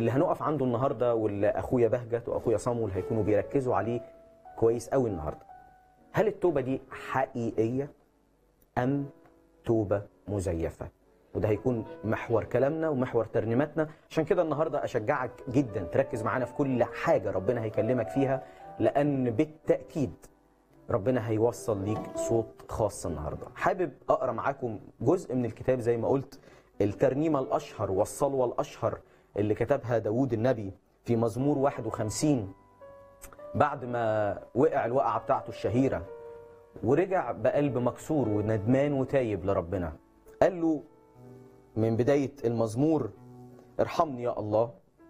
واللي هنقف عنده النهارده واللي اخويا بهجت واخويا صامول هيكونوا بيركزوا عليه كويس قوي النهارده هل التوبه دي حقيقيه ام توبه مزيفه وده هيكون محور كلامنا ومحور ترنيماتنا عشان كده النهارده اشجعك جدا تركز معانا في كل حاجه ربنا هيكلمك فيها لان بالتاكيد ربنا هيوصل ليك صوت خاص النهارده حابب اقرا معاكم جزء من الكتاب زي ما قلت الترنيمه الاشهر والصلوه الاشهر اللي كتبها داوود النبي في مزمور 51 بعد ما وقع الوقعه بتاعته الشهيره ورجع بقلب مكسور وندمان وتايب لربنا قال له من بدايه المزمور ارحمني يا الله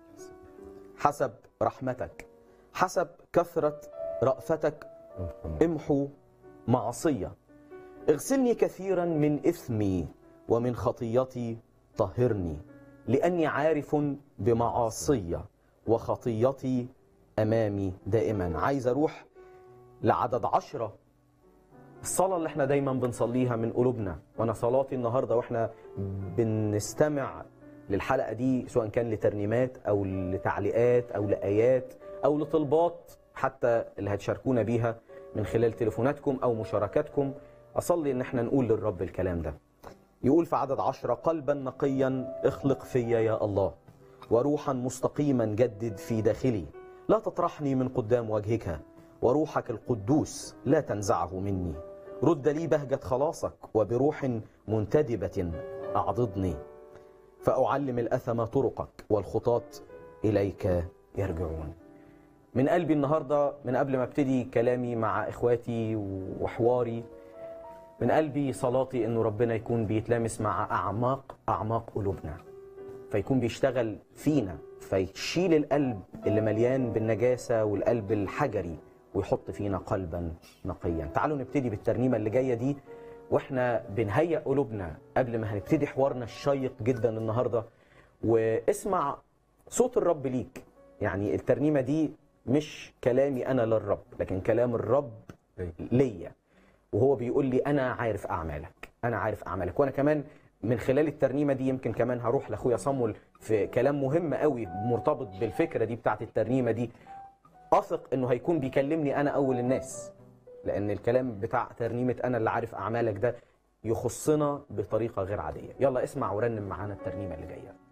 حسب رحمتك حسب كثره رأفتك امحو معصية اغسلني كثيرا من إثمي ومن خطيتي طهرني لأني عارف بمعاصية وخطيتي أمامي دائما عايز أروح لعدد عشرة الصلاة اللي احنا دايما بنصليها من قلوبنا وانا صلاتي النهاردة واحنا بنستمع للحلقة دي سواء كان لترنيمات او لتعليقات او لآيات او لطلبات حتى اللي هتشاركونا بيها من خلال تليفوناتكم او مشاركاتكم اصلي ان احنا نقول للرب الكلام ده يقول في عدد عشرة قلبا نقيا اخلق فيا يا الله وروحا مستقيما جدد في داخلي لا تطرحني من قدام وجهك وروحك القدوس لا تنزعه مني رد لي بهجة خلاصك وبروح منتدبة أعضدني فأعلم الأثم طرقك والخطاة إليك يرجعون من قلبي النهاردة من قبل ما ابتدي كلامي مع إخواتي وحواري من قلبي صلاتي إنه ربنا يكون بيتلامس مع أعماق أعماق قلوبنا فيكون بيشتغل فينا فيشيل القلب اللي مليان بالنجاسة والقلب الحجري ويحط فينا قلبا نقيا تعالوا نبتدي بالترنيمة اللي جاية دي واحنا بنهيئ قلوبنا قبل ما هنبتدي حوارنا الشيق جدا النهاردة واسمع صوت الرب ليك يعني الترنيمة دي مش كلامي انا للرب لكن كلام الرب ليا وهو بيقول لي انا عارف اعمالك انا عارف اعمالك وانا كمان من خلال الترنيمه دي يمكن كمان هروح لاخويا صمول في كلام مهم قوي مرتبط بالفكره دي بتاعت الترنيمه دي اثق انه هيكون بيكلمني انا اول الناس لان الكلام بتاع ترنيمه انا اللي عارف اعمالك ده يخصنا بطريقه غير عاديه يلا اسمع ورنم معانا الترنيمه اللي جايه